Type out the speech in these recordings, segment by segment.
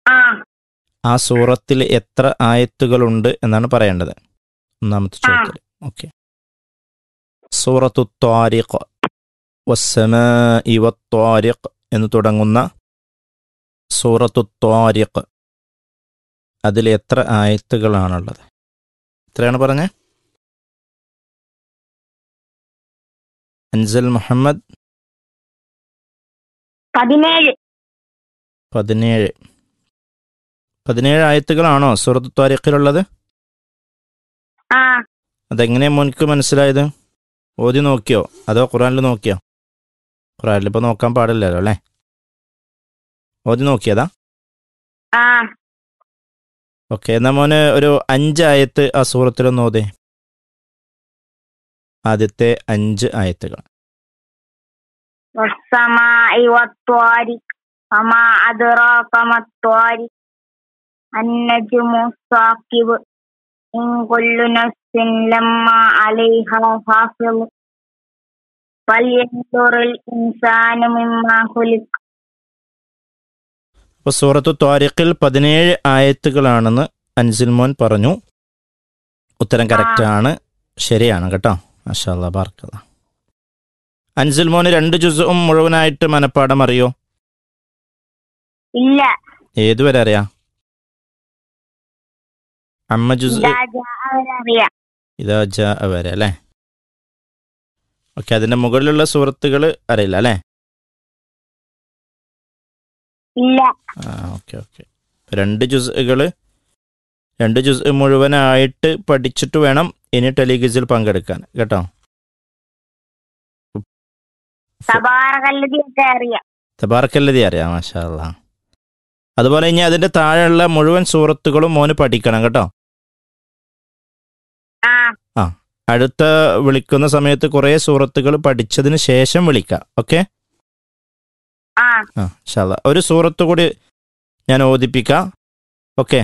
ആ ആ സൂറത്തിൽ എത്ര ആയത്തുകളുണ്ട് എന്നാണ് പറയേണ്ടത് ഒന്നാമത്തെ ചോദ്യത്തിൽ ഓക്കെ സൂറത്തു ത്വാരിഖ് വസ്സമാഇ വത്വാരിഖ് എന്ന് തുടങ്ങുന്ന സൂറത്തു ത്വാരിഖ് അതിൽ എത്ര ആയത്തുകളാണുള്ളത് എത്രയാണ് പറഞ്ഞത് അൻസൽ മുഹമ്മദ് പതിനേഴ് പതിനേഴ് പതിനേഴ് ആയത്തുകളാണോ സൂറത്ത് ത്വാരിഖിലുള്ളത് ആ അതെങ്ങനെ മോനിക്ക് മനസ്സിലായത് ഓതി നോക്കിയോ അതോ ഖുറാനിൽ നോക്കിയോ ഖുറാനിൽ ഇപ്പോൾ നോക്കാൻ പാടില്ലല്ലോ അല്ലേ ഓതി നോക്കിയതാ ആ ഓക്കെ എന്നാ മോന് ഒരു അഞ്ചായത്ത് ആ സൂറത്തിലൊന്ന് ഓതേ ആദ്യത്തെ അഞ്ച് ആയത്തുകൾ والسماء والطارق وما أدراك ما الطارق النجم الثاقب إن كل نفس لما عليها حافظ فلينظر الإنسان مما خلق അപ്പോൾ സൂറത്ത് ത്വാരിഖിൽ പതിനേഴ് ആയത്തുകളാണെന്ന് അൻസിൽ മോൻ പറഞ്ഞു ഉത്തരം കറക്റ്റാണ് ശരിയാണ് കേട്ടോ മാഷാല്ലാ ബാർക്കല്ല അൻസിൽ മോന് രണ്ട് ജുസും മുഴുവനായിട്ട് മനപ്പാടം അറിയോ ഇല്ല ഏതുവരെ അറിയാം അമ്മ ജുസ് ഇതാ ജാഅ വരറിയാം ഇതാ ജാ വരെ അല്ലേ ഓക്കെ അതിന്റെ മുകളിലുള്ള സുഹൃത്തുക്കൾ അറിയില്ല അല്ലേ ഇല്ല ആ ഓക്കെ ഓക്കെ രണ്ട് ജുസുകൾ രണ്ട് ജുസ് മുഴുവനായിട്ട് പഠിച്ചിട്ട് വേണം ഇനി ടെലിഗസിൽ പങ്കെടുക്കാൻ കേട്ടോ തബാറകല്ലതിയൊക്കെ അറിയാം തബാർക്കല്ലതി അറിയാം മാഷാ അല്ലാ അതുപോലെ ഇനി അതിന്റെ താഴെയുള്ള മുഴുവൻ സുഹൃത്തുക്കളും മോന് പഠിക്കണം കേട്ടോ ആ അടുത്ത വിളിക്കുന്ന സമയത്ത് കുറേ സുഹൃത്തുക്കൾ പഠിച്ചതിന് ശേഷം വിളിക്കാം ഓക്കെ ആ ആ ഇൻഷാല്ലാ ഒരു സൂറത്ത് കൂടി ഞാൻ ഓദിപ്പിക്കാം ഓക്കെ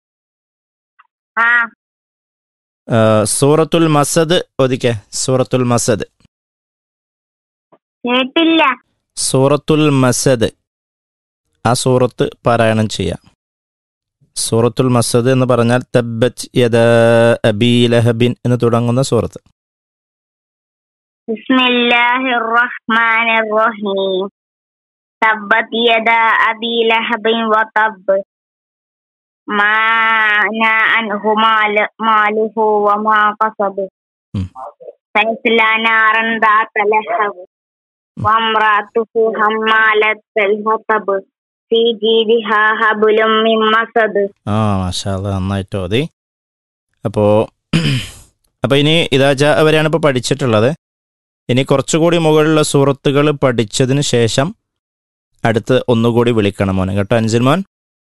ആ ആ, സൂറത്തുൽ മസദ് ഓദിക്കെ സൂറത്തുൽ മസദ് കേട്ടില്ല സൂറത്തുൽ മസദ് ആ സൂറത്ത് പാരായണം ചെയ്യാം സൂറത്തുൽ മസദ് എന്ന് പറഞ്ഞാൽ തബ്ബറ്റ് യദ അബീ ലഹബിൻ എന്ന് തുടങ്ങുന്ന സൂറത്ത് بسم الله الرحمن الرحيم تبت يدا أبي لهب وطب ما أغنى عنه مال ماله وما كسب مم. سيصلى نارا ذات لهب وامرأته حمالة الحطب في جيدها حبل من مسد ആ മാഷാല്ല നന്നായിട്ട് ഓതി അപ്പോൾ അപ്പോൾ ഇനി ഇതാ ജാ വരെയാണ് ഇപ്പോൾ പഠിച്ചിട്ടുള്ളത് ഇനി കുറച്ചുകൂടി മുകളിലുള്ള സൂറത്തുകൾ പഠിച്ചതിന് ശേഷം അടുത്ത് ഒന്നുകൂടി വിളിക്കണം മോനെ കേട്ടോ അൻസിൽ മോൻ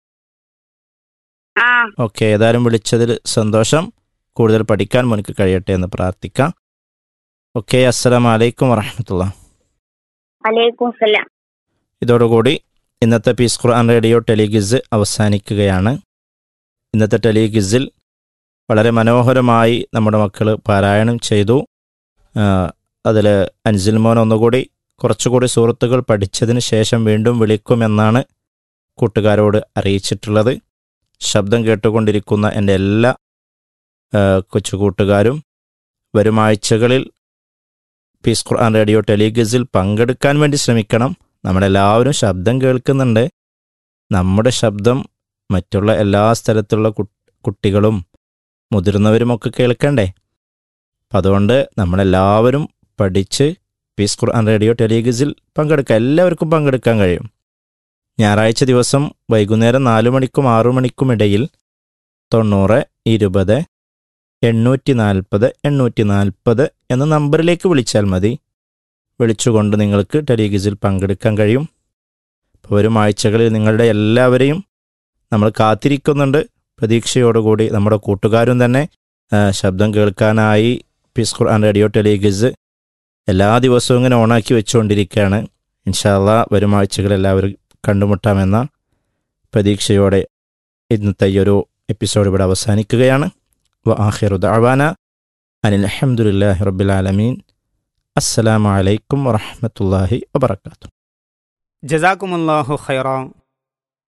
ആ ഓക്കെ ഏതായാലും വിളിച്ചതിൽ സന്തോഷം കൂടുതൽ പഠിക്കാൻ മോനിക്ക് കഴിയട്ടെ എന്ന് പ്രാർത്ഥിക്കാം ഓക്കെ അസ്സലാമു അലൈക്കും വറഹമത്തുള്ള വലൈക്കും സലാം ഇതോടുകൂടി ഇന്നത്തെ പീസ് ഖുർആൻ റേഡിയോ ടെലിഗിസ് അവസാനിക്കുകയാണ് ഇന്നത്തെ ടെലിഗിസിൽ വളരെ മനോഹരമായി നമ്മുടെ മക്കൾ പാരായണം ചെയ്തു അതിൽ അൻസിൽ മോൻ ഒന്നുകൂടി കുറച്ചുകൂടി സുഹൃത്തുക്കൾ പഠിച്ചതിന് ശേഷം വീണ്ടും വിളിക്കുമെന്നാണ് കൂട്ടുകാരോട് അറിയിച്ചിട്ടുള്ളത് ശബ്ദം കേട്ടുകൊണ്ടിരിക്കുന്ന എൻ്റെ എല്ലാ ആ, കൊച്ചു കൂട്ടുകാരും വരും ആഴ്ചകളിൽ പീസ് ഖുർആൻ റേഡിയോ ടെലിഗസിൽ പങ്കെടുക്കാൻ വേണ്ടി ശ്രമിക്കണം നമ്മളെല്ലാവരും ശബ്ദം കേൾക്കുന്നുണ്ട് നമ്മുടെ ശബ്ദം മറ്റുള്ള എല്ലാ സ്ഥലത്തുള്ള കു- കുട്ടികളും മുതിർന്നവരുമൊക്കെ കേൾക്കണ്ടേ അപ്പം അതുകൊണ്ട് നമ്മളെല്ലാവരും പഠിച്ച് പീസ് ഖുർആൻ റേഡിയോ ടെലിഗസിൽ പങ്കെടുക്കാം എല്ലാവർക്കും പങ്കെടുക്കാൻ കഴിയും ഞായറാഴ്ച ദിവസം വൈകുന്നേരം നാലു മണിക്കും ആറു മണിക്കും ഇടയിൽ തൊണ്ണൂറ് ഇരുപത് എണ്ണൂറ്റി നാൽപ്പത് എണ്ണൂറ്റി നാൽപ്പത് എന്ന നമ്പറിലേക്ക് വിളിച്ചാൽ മതി വിളിച്ചുകൊണ്ട് നിങ്ങൾക്ക് ടെലിഗിസിൽ പങ്കെടുക്കാൻ കഴിയും അപ്പോൾ വരും ആഴ്ചകളിൽ നിങ്ങളുടെ എല്ലാവരെയും നമ്മൾ കാത്തിരിക്കുന്നുണ്ട് പ്രതീക്ഷയോടുകൂടി നമ്മുടെ കൂട്ടുകാരും തന്നെ ആ, ശബ്ദം കേൾക്കാനായി പീസ് ഖുർആൻ റേഡിയോ ടെലിഗിസ് എല്ലാ ദിവസവും ഇങ്ങനെ ഓണാക്കി വെച്ചുകൊണ്ടിരിക്കുകയാണ് ഇൻഷാല്ല വരും ആഴ്ചകൾ എല്ലാവരും കണ്ടുമുട്ടാമെന്ന പ്രതീക്ഷയോടെ ഇന്നത്തെ ഈ ഒരു എപ്പിസോഡ് ഇവിടെ അവസാനിക്കുകയാണ് വ ആഹിറു ദഅവാന അനിൽ അൽഹംദുലില്ലാഹി റബ്ബിൽ ആലമീൻ അസ്സലാമു അലൈക്കും വറഹ്മത്തുള്ളാഹി വബറകാതുഹു ജസാക്കുമുല്ലാഹു ഖൈറ